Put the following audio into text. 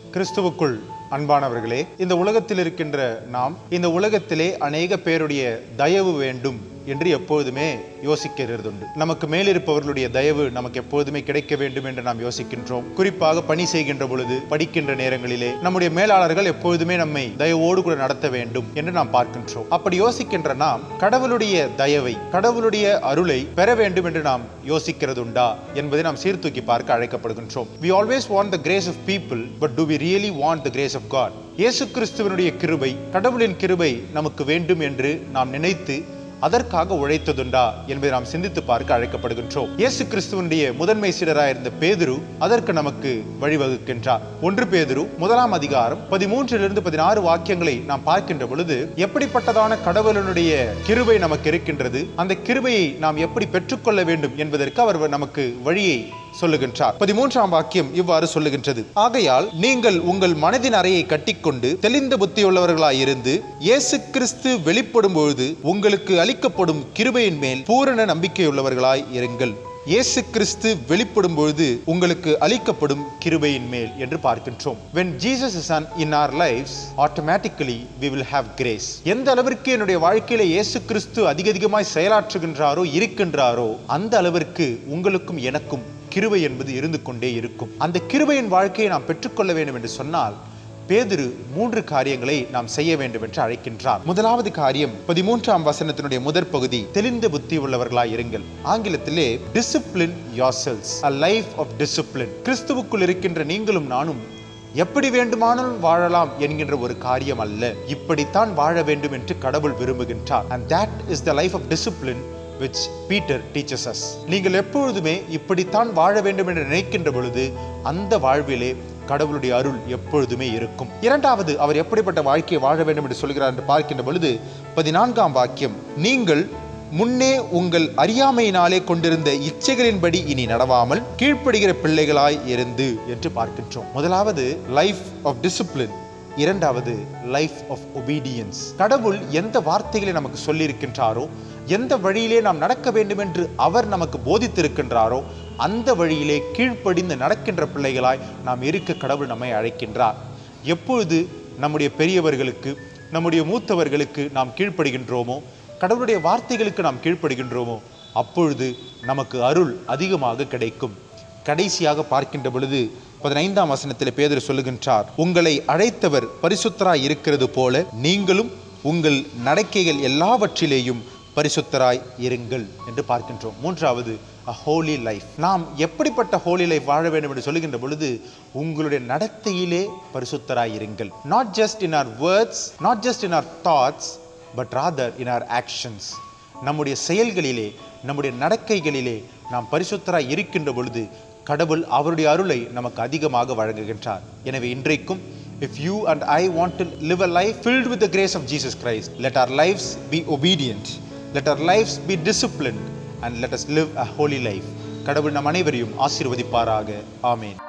கிறிஸ்துவுக்குள் அன்பானவர்களே இந்த உலகத்தில் இருக்கின்ற நாம் இந்த உலகத்திலே அநேக பேருடைய தயவு வேண்டும் என்று எப்பொழுதுமே யோசிக்கிறதுண்டு நமக்கு மேலிருப்பவர்களுடைய தயவு நமக்கு எப்பொழுதுமே கிடைக்க வேண்டும் என்று நாம் யோசிக்கின்றோம் குறிப்பாக பணி செய்கின்ற பொழுது படிக்கின்ற நேரங்களிலே நம்முடைய மேலாளர்கள் எப்பொழுதுமே நம்மை தயவோடு கூட நடத்த வேண்டும் என்று நாம் பார்க்கின்றோம் அப்படி யோசிக்கின்ற நாம் கடவுளுடைய தயவை கடவுளுடைய அருளை பெற வேண்டும் என்று நாம் யோசிக்கிறதுண்டா என்பதை நாம் சீர்தூக்கி பார்க்க அழைக்கப்படுகின்றோம் we always want the grace of people but do we really want the grace of god இயேசு கிறிஸ்துவனுடைய கிருபை கடவுளின் கிருபை நமக்கு வேண்டும் என்று நாம் நினைத்து அதற்காக உழைத்ததுண்டா என்பதை நாம் சிந்தித்து பார்க்க அழைக்கப்படுகின்றோம் இயேசு கிறிஸ்துவனுடைய முதன்மை சீடராக இருந்த பேதுரு அதற்கு நமக்கு வழிவகுக்கின்றார் ஒன்று பேதுரு முதலாம் அதிகாரம் பதிமூன்றிலிருந்து பதினாறு வாக்கியங்களை நாம் பார்க்கின்ற பொழுது எப்படிப்பட்டதான கடவுளனுடைய கிருபை நமக்கு இருக்கின்றது அந்த கிருபையை நாம் எப்படி பெற்றுக்கொள்ள வேண்டும் என்பதற்கு அவர் நமக்கு வழியை சொல்லுகின்றார் பதிமூன்றாம் வாக்கியம் இவ்வாறு சொல்லுகின்றது ஆகையால் நீங்கள் உங்கள் மனதின் அறையை கட்டிக்கொண்டு தெளிந்த புத்தியுள்ளவர்களாய் இருந்து இயேசு கிறிஸ்து வெளிப்படும் பொழுது உங்களுக்கு அளிக்கப்படும் கிருபையின் மேல் பூரண நம்பிக்கையுள்ளவர்களாய் இருங்கள் இயேசு கிறிஸ்து வெளிப்படும் பொழுது உங்களுக்கு அளிக்கப்படும் கிருபையின் மேல் என்று பார்க்கின்றோம் when jesus is on in our lives automatically we will have grace எந்த அளவிற்கு என்னுடைய வாழ்க்கையில இயேசு கிறிஸ்து அதிக அதிகமாய் செயலாற்றுகின்றாரோ இருக்கின்றாரோ அந்த அளவிற்கு உங்களுக்கும் எனக்கும் கிருபை என்பது இருந்து கொண்டே இருக்கும் அந்த கிருபையின் வாழ்க்கையை நாம் பெற்றுக்கொள்ள வேண்டும் என்று சொன்னால் பேதுரு மூன்று காரியங்களை நாம் செய்ய வேண்டும் என்று அழைக்கின்றார் முதலாவது காரியம் பதிமூன்றாம் வசனத்தினுடைய முதற் பகுதி தெளிந்த புத்தி உள்ளவர்களாய் இருங்கள் ஆங்கிலத்திலே discipline yourselves a life of discipline கிறிஸ்துவுக்குள் இருக்கின்ற நீங்களும் நானும் எப்படி வேண்டுமானாலும் வாழலாம் என்கின்ற ஒரு காரியம் அல்ல இப்படித்தான் வாழ வேண்டும் என்று கடவுள் விரும்புகின்றார் and that is the life of discipline which Peter teaches us நீங்கள் எப்பொழுதுமே இப்படித்தான் வாழ வேண்டும் என்று நினைக்கின்ற பொழுது அந்த வாழ்விலே கடவுளுடைய அருள் எப்பொழுதுமே இருக்கும் இரண்டாவது அவர் எப்படிப்பட்ட வாழ்க்கையை வாழ வேண்டும் என்று சொல்கிறார் என்று பார்க்கின்ற பொழுது பதினான்காம் வாக்கியம் நீங்கள் முன்னே உங்கள் அறியாமையினாலே கொண்டிருந்த இச்சைகளின்படி இனி நடவாமல் கீழ்ப்படுகிற பிள்ளைகளாய் இருந்து என்று பார்க்கின்றோம் முதலாவது லைஃப் ஆஃப் டிசிப்ளின் இரண்டாவது லைஃப் ஆஃப் ஒபீடியன்ஸ் கடவுள் எந்த வார்த்தைகளை நமக்கு சொல்லியிருக்கின்றாரோ எந்த வழியிலே நாம் நடக்க வேண்டும் என்று அவர் நமக்கு போதித்திருக்கின்றாரோ அந்த வழியிலே கீழ்ப்படிந்து நடக்கின்ற பிள்ளைகளாய் நாம் இருக்க கடவுள் நம்மை அழைக்கின்றார் எப்பொழுது நம்முடைய பெரியவர்களுக்கு நம்முடைய மூத்தவர்களுக்கு நாம் கீழ்ப்படுகின்றோமோ கடவுளுடைய வார்த்தைகளுக்கு நாம் கீழ்ப்படுகின்றோமோ அப்பொழுது நமக்கு அருள் அதிகமாக கிடைக்கும் கடைசியாக பார்க்கின்ற பொழுது பதினைந்தாம் வசனத்தில் பேதர் சொல்லுகின்றார் உங்களை அழைத்தவர் பரிசுத்தராய் இருக்கிறது போல நீங்களும் உங்கள் நடக்கைகள் எல்லாவற்றிலேயும் பரிசுத்தராய் இருங்கள் என்று பார்க்கின்றோம் மூன்றாவது a holy லைஃப் நாம் எப்படிப்பட்ட ஹோலி லைஃப் வாழ வேண்டும் என்று சொல்லுகின்ற பொழுது உங்களுடைய நடத்தையிலே பரிசுத்தராய் இருங்கள் not just in our words not just in our thoughts but rather in our actions நம்முடைய செயல்களிலே நம்முடைய நடக்கைகளிலே நாம் பரிசுத்தராய் இருக்கின்ற பொழுது கடவுள் அவருடைய அருளை நமக்கு அதிகமாக வழங்குகின்றார் எனவே இன்றைக்கும் If you and I want to live a life filled with the grace of Jesus Christ, let our lives be obedient, let our lives be disciplined, and let us live a holy life. கடவுள் நம் அனைவரையும் ஆசீர்வதிப்பாராக ஆமேன்